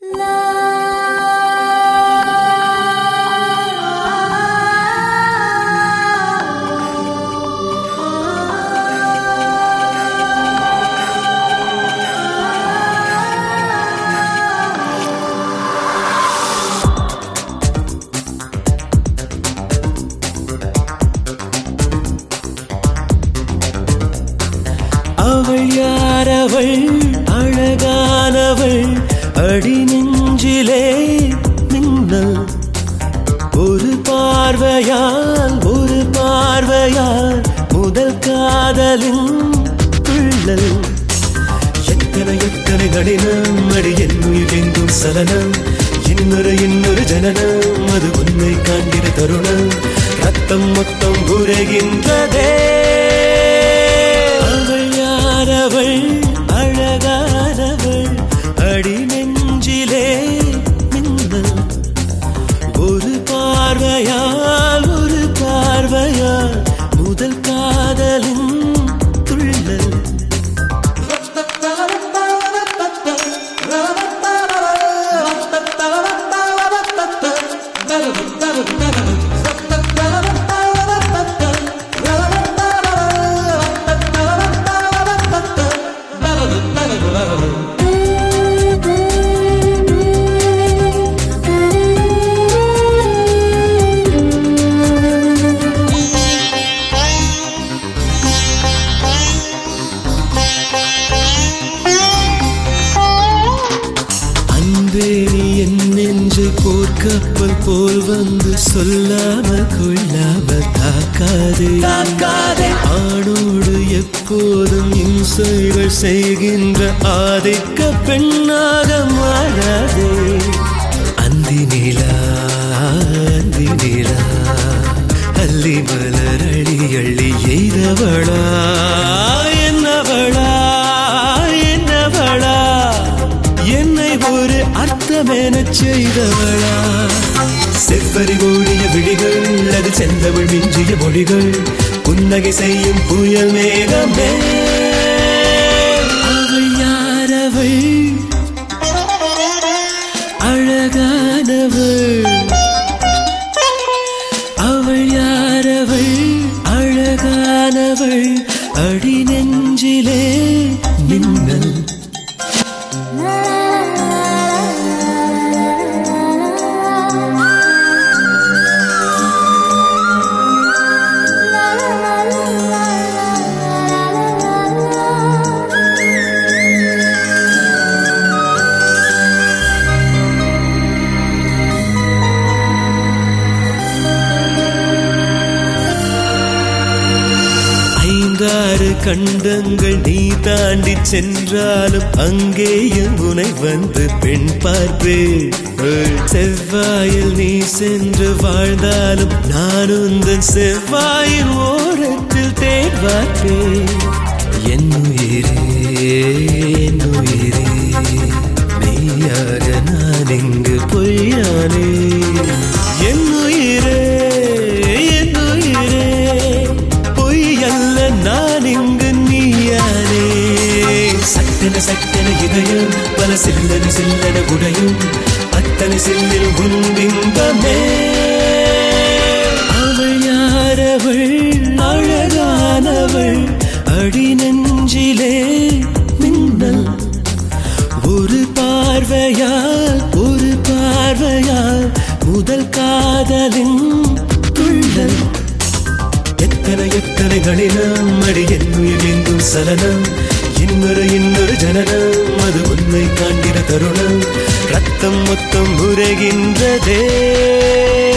அவள் யாரவள் அழகானவள் அடி நெஞ்சிலே மின்னல் ஒரு பார்வையால் ஒரு பார்வையால் முதல் காதலின் துள்ளல் எத்தனை எத்தனை கடினம் அடி என் உயிர் எங்கும் சலனம் இன்னொரு இன்னொரு ஜனனம் அது உன்னை காண்கிற தருணம் ரத்தம் மொத்தம் உரைகின்றதே அவள் யாரவள் அழகானவள் அடி நெஞ்சிலே மின்னல் ஒரு பார்வையால் ஒரு பார்வையால் முதல் காதலின் துள்ளல் அன்பே நீ என் நெஞ்சை போர்க்கப்பல் போல் வந்து சொல்லாமல் கொள்ளாமல் தாக்காதே தாக்காதே ஆணோடு எப்போதும் இம்சைகள் செய்கின்ற ஆதிக்க பெண்ணாக மாறாதே அந்தி நிலா அந்தி நிலா அள்ளி மலர் அழி அள்ளி எய்தவளா என்னவளா என்னவளா என்னை ஒரு அர்த்தமெனச் செய்தவளா செவ்வரி ஓடிய விழிகள் அது செந்தவள் மிஞ்சிய மொழிகள் புன்னகை செய்யும் புயல் மேகமே அவள் யாரவள் அழகானவள் அவள் யாரவள் அழகானவள் அடி நெஞ்சிலே மின்னல் ஐந்தாறு கண்டங்கள் நீ தாண்டி சென்றாலும் அங்கேயும் உனை வந்து பெண் பார்ப்பேன் செவ்வாயில் நீ சென்று வாழ்ந்தாலும் நான் உந்தன் செவ்வாயின் ஓரத்தில் தேன் பார்ப்பேன் என் உயிரே என் உயிரே மெய்யாக நான் இங்கு பொய்யானே என் உயிரே என் உயிரே பொய் அல்ல நான் இங்கு நீயானே சட்டன சட்டன இதயம் பல சில்லன சில்லன உடையும் அத்தனை சில்லில் உன்பிம்பமே அவள் யாரவள் அழகானவள் அடி நெஞ்சிலே மின்னல் ஒரு பார்வையால் ஒரு பார்வையால் முதல் காதலின் துள்ளல் எத்தனை எத்தனை கடினம் அடி என் உயிர் எங்கும் சலனம் இன்னொரு இன்னொரு ஜனனம் அது உன்னை காண்கிற தருணம் ரத்தம் மொத்தம் உரைகின்றதே